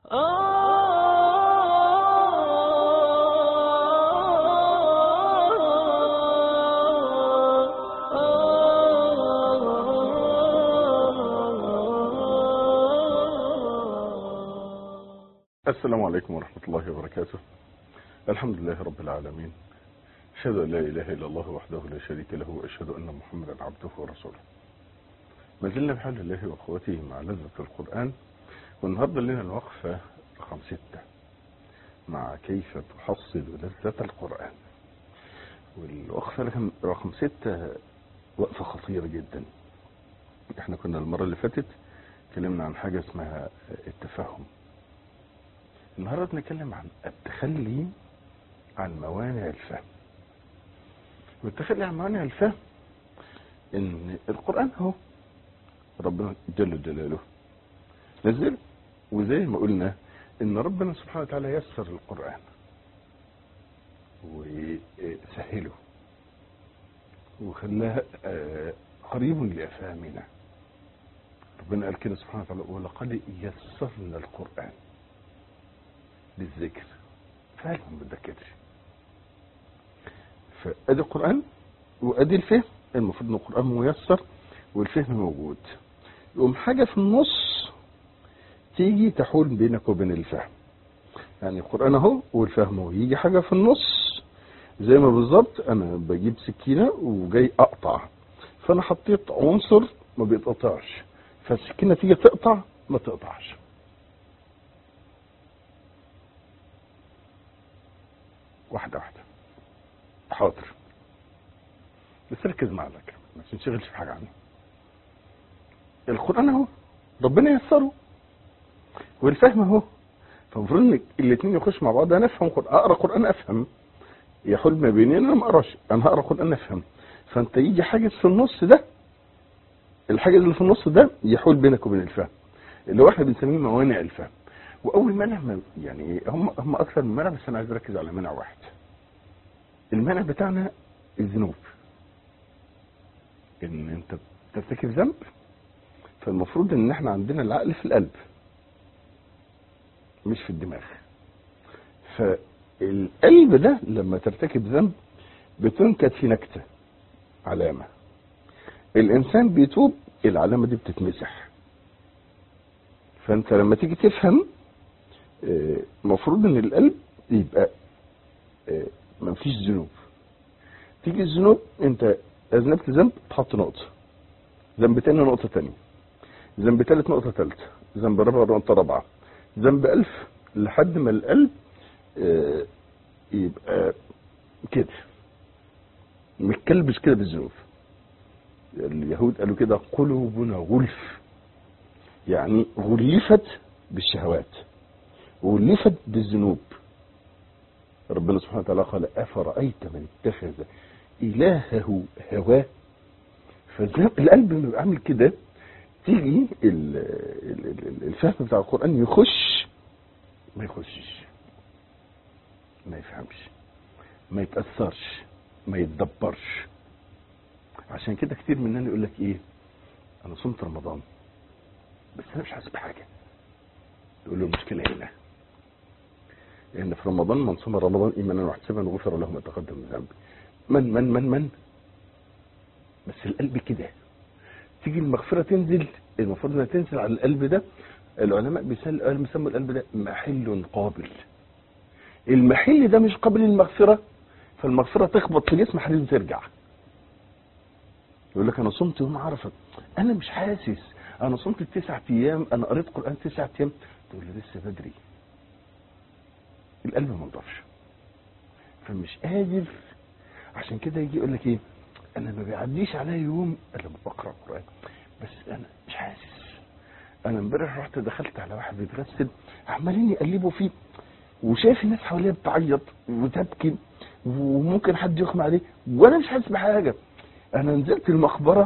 السلام عليكم ورحمة الله وبركاته الحمد لله رب العالمين أشهد أن لا إله إلا الله وحده لا شريك له وأشهد أن محمدا عبده ورسوله ما زلنا بحول الله وأخوته مع لذة القرآن والنهاردة لنا الوقفة رقم ستة مع كيف تحصل لذة القرآن والوقفة رقم- رقم ستة وقفة خطيرة جدا احنا كنا المرة اللي فاتت اتكلمنا عن حاجة اسمها التفهم النهارده نتكلم عن التخلي عن موانع الفهم والتخلي عن موانع الفهم ان القران اهو ربنا جل جلاله نزل وزي ما قلنا ان ربنا سبحانه وتعالى يسر القران وسهله وخلاه آه، قريب لافهامنا ربنا قال كده سبحانه وتعالى ولقد يسرنا القران للذكر فعلا ما بتذكرش فادي القران وادي الفهم المفروض ان القران ميسر والفهم موجود يقوم حاجه في النص تيجي تحول بينك وبين الفهم يعني القران اهو والفهم اهو يجي حاجه في النص زي ما بالظبط انا بجيب سكينه وجاي اقطع فانا حطيت عنصر ما بيتقطعش فالسكينه تيجي تقطع ما تقطعش واحدة واحدة حاضر بس ركز معايا لك ما تنشغلش في حاجة عنه القرآن اهو ربنا يسره والفهم اهو فالمفروض ان الاثنين يخشوا مع بعض انا افهم قرآن اقرا قرآن افهم يحول ما بيني انا ما اقراش انا هقرا قرآن افهم فانت يجي حاجز في النص ده الحاجز اللي في النص ده يحول بينك وبين الفهم اللي هو احنا بنسميه موانع الفهم واول مانع ما- يعني هم هم اكثر من مانع بس انا عايز اركز على مانع واحد المانع بتاعنا الذنوب ان انت ترتكب ذنب فالمفروض ان احنا عندنا العقل في القلب مش في الدماغ فالقلب ده لما ترتكب ذنب بتنكت في نكته علامه الانسان بيتوب العلامه دي بتتمسح فانت لما تيجي تفهم المفروض ان القلب يبقى آه، مفيش ذنوب تيجي الذنوب انت اذنبت ذنب تحط نقطه ذنب تاني نقطه تانية ذنب تالت نقطه تالته ذنب رابع نقطه رابعه ذنب الف لحد ما القلب آه، يبقى كده متكلبش كده بالذنوب اليهود قالوا كده قلوبنا غلف يعني غلفت بالشهوات غلفت بالذنوب ربنا سبحانه وتعالى قال أفرأيت من اتخذ إلهه هواه فالقلب لما يبقى عامل كده تيجي ال- ال- ال- الفهم بتاع القرآن يخش ما يخشش ما يفهمش ما يتأثرش ما يتدبرش عشان كده كتير مننا يقول لك ايه انا صمت رمضان بس انا مش حاسس بحاجه يقول له المشكله هنا لان في رمضان من صام رمضان ايمانا واحتسابا غفر له ما تقدم من ذنبه من من من من بس القلب كده تيجي المغفره تنزل المفروض انها تنزل على القلب ده العلماء بيسال- بيسموا القلب ده محل قابل المحل ده مش قابل للمغفره فالمغفره تخبط في جسم حديد وترجع يقول لك انا صمت يوم عرفه انا مش حاسس انا صمت التسع ايام انا قريت قران تسع ايام تقول لي لسه بدري القلب ما نضافش فمش قادر عشان كده يجي يقول لك ايه انا ما بيعديش عليا يوم الا لما بقرا قران بس انا مش حاسس انا امبارح رحت دخلت على واحد بيتغسل عمالين يقلبوا فيه وشايف الناس حواليا بتعيط وتبكي وممكن حد يغمى عليه وانا مش حاسس بحاجه انا نزلت المقبره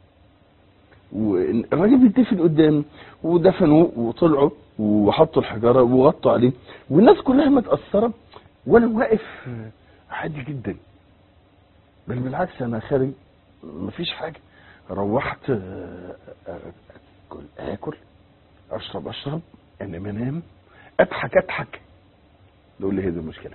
والراجل بيدفن قدامي ودفنوا وطلعوا وحطوا الحجاره وغطوا عليه والناس كلها متاثره وانا واقف عادي جدا بل بالعكس انا خارج مفيش حاجه روحت آه، آه، اكل اكل اشرب اشرب انام انام اضحك اضحك نقول لي هي دي المشكله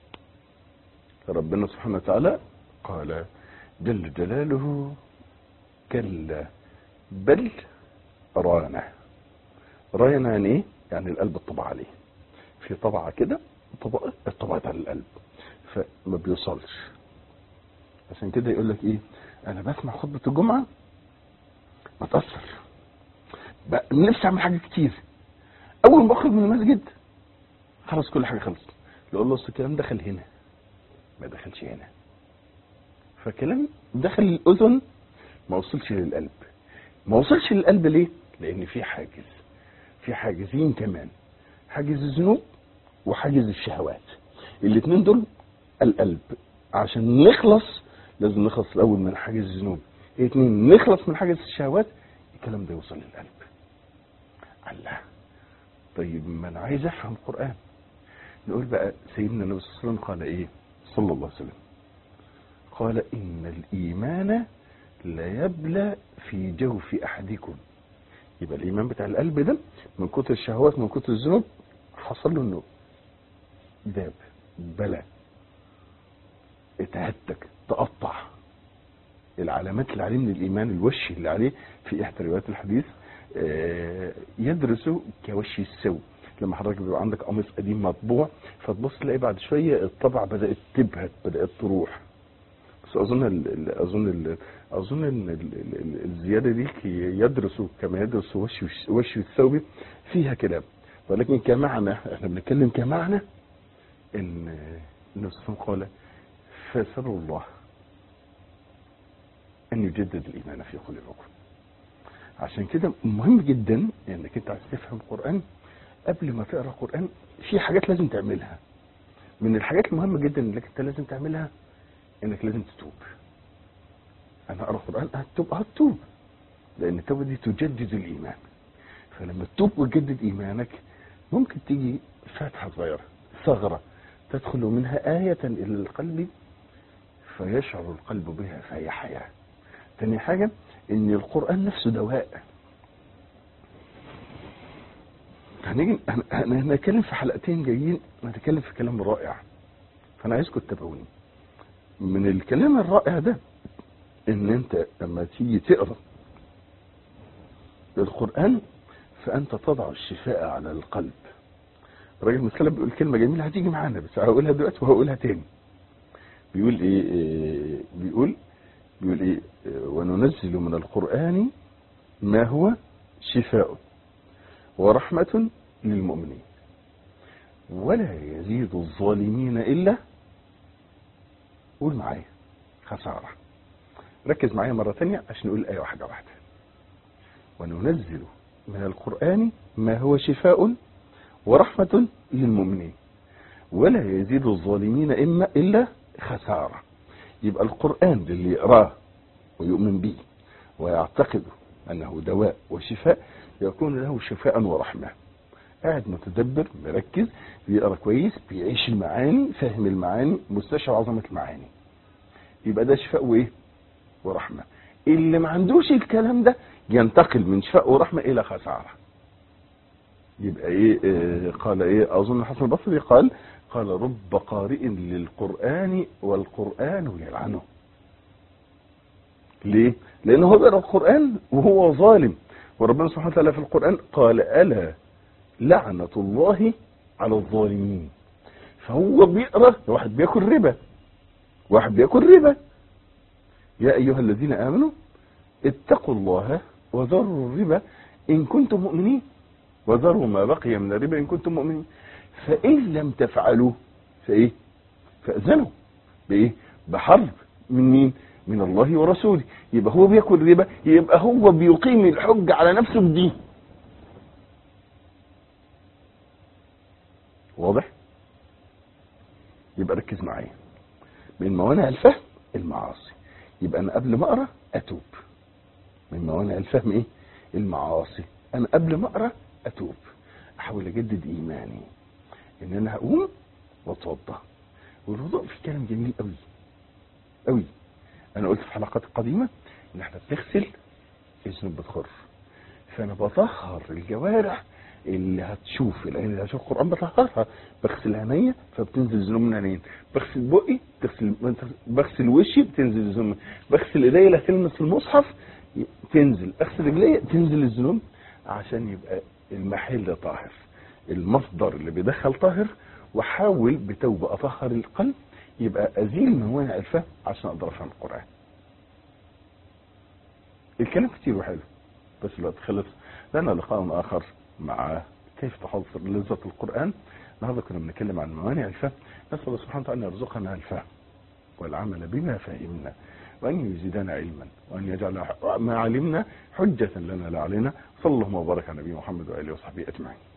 ربنا سبحانه وتعالى قال جل جلاله كلا بل رانا رانا يعني ايه يعني القلب الطبع عليه في طبعه كده طبقه طبعت على القلب فما بيوصلش عشان كده يقول لك ايه انا بسمع خطبه الجمعه بتاثر بقى نفسي اعمل حاجات كتير اول ما اخرج من المسجد خلاص كل حاجه خلصت يقول له اصل الكلام دخل هنا ما دخلش هنا فكلام دخل الاذن ما وصلش للقلب ما وصلش للقلب ليه لان في حاجز في حاجزين كمان حاجز الذنوب وحاجز الشهوات الاثنين دول القلب عشان نخلص لازم نخلص الاول من حاجز الذنوب اثنين نخلص من حاجز الشهوات الكلام ده يوصل للقلب الله طيب ما انا عايز افهم القران نقول بقى سيدنا النبي صلى الله عليه وسلم قال ايه صلى الله عليه وسلم قال ان الايمان لا يبلى في جوف احدكم يبقى الايمان بتاع القلب ده من كتر الشهوات من كتر الذنوب حصل له انه داب بلى اتهتك تقطع العلامات اللي عليه من الايمان الوش اللي عليه في احدى روايات الحديث آه، يدرس كوش السوء لما حضرتك بيبقى عندك قميص قديم مطبوع فتبص تلاقي بعد شويه الطبعه بدات تبهت بدات تروح بس اظن ال ال اظن ال اظن ان ال ال ال الزياده دي كي يدرس كما يدرس وش وش الثوب فيها كلام ولكن كمعنى احنا بنتكلم كمعنى ان النبي صلى الله عليه وسلم قال فاسالوا الله ان يجدد الايمان في قلوبكم عشان كده مهم جدا انك انت عايز تفهم القران قبل ما تقرا القران في حاجات لازم تعملها من الحاجات المهمه جدا انك انت لازم تعملها انك لازم تتوب انا اقرا القران هتوب هتوب لان التوبه دي تجدد الايمان فلما تتوب وتجدد ايمانك ممكن تيجي فتحه صغيره ثغره تدخل منها آية إلى القلب فيشعر القلب بها فهي حياة تاني حاجة إن القرآن نفسه دواء هنيجي هنتكلم في حلقتين جايين هنتكلم في كلام رائع فأنا عايزكم تتابعوني من الكلام الرائع ده إن أنت لما تيجي تقرأ القرآن فأنت تضع الشفاء على القلب الراجل المسلم بيقول كلمة جميلة هتيجي معانا بس هقولها دلوقتي وهقولها تاني بيقول ايه, إيه بيقول بيقول ايه وننزل من القرآن ما هو شفاء ورحمة للمؤمنين ولا يزيد الظالمين إلا قول معايا خسارة ركز معايا مرة تانية عشان نقول الآية واحدة واحدة وننزل من القرآن ما هو شفاء ورحمة للمؤمنين ولا يزيد الظالمين إما إلا خسارة يبقى القرآن للي يقراه ويؤمن به ويعتقد أنه دواء وشفاء يكون له شفاء ورحمة قاعد متدبر مركز بيقرا كويس بيعيش المعاني فاهم المعاني مستشعر عظمة المعاني يبقى ده شفاء وايه ورحمة اللي ما عندوش الكلام ده ينتقل من شفاء ورحمة إلى خسارة يبقى ايه, إيه قال ايه اظن الحسن البصري قال قال رب قارئ للقرآن والقرآن يلعنه ليه لانه هو بيقرا القرآن وهو ظالم وربنا سبحانه وتعالى في القرآن قال ألا لعنة الله على الظالمين فهو بيقرا واحد بياكل ربا واحد بياكل ربا يا ايها الذين امنوا اتقوا الله وذروا الربا ان كنتم مؤمنين وذروا ما بقي من الربا ان كنتم مؤمنين فان لم تفعلوا فايه فاذنوا بايه بحرب من مين من الله ورسوله يبقى هو بياكل ربا يبقى هو بيقيم الحج على نفسه بدين واضح يبقى ركز معايا من موانع الفهم المعاصي يبقى انا قبل ما اقرا اتوب من موانع الفهم ايه المعاصي انا قبل ما اقرا اتوب احاول اجدد ايماني ان انا هقوم واتوضا والوضوء في كلام جميل قوي قوي انا قلت في حلقات قديمه ان احنا بنغسل الذنوب بتخر فانا بطهر الجوارح اللي هتشوف العين اللي هتشوف القرآن بطهرها بغسل عينيا فبتنزل ذنوب من عينين بغسل بقي تغسل بغسل وشي بتنزل ذنوب بغسل ايديا اللي هتلمس المصحف تنزل اغسل رجليا تنزل الذنوب عشان يبقى المحل طاهر المصدر اللي بيدخل طاهر واحاول بتوبة اطهر القلب يبقى ازيل موانع الفهم عشان اقدر افهم القرآن الكلام كتير وحلو بس الوقت خلص لنا لقاء اخر مع كيف تحصل لذة القرآن النهارده كنا بنتكلم عن موانع الفهم نسأل الله سبحانه وتعالى ان يرزقنا الفهم والعمل بما فهمنا وأن يزيدنا علما وأن يجعل ما علمنا حجة لنا لا علينا صلى الله وبارك على نبينا محمد وآله وصحبه أجمعين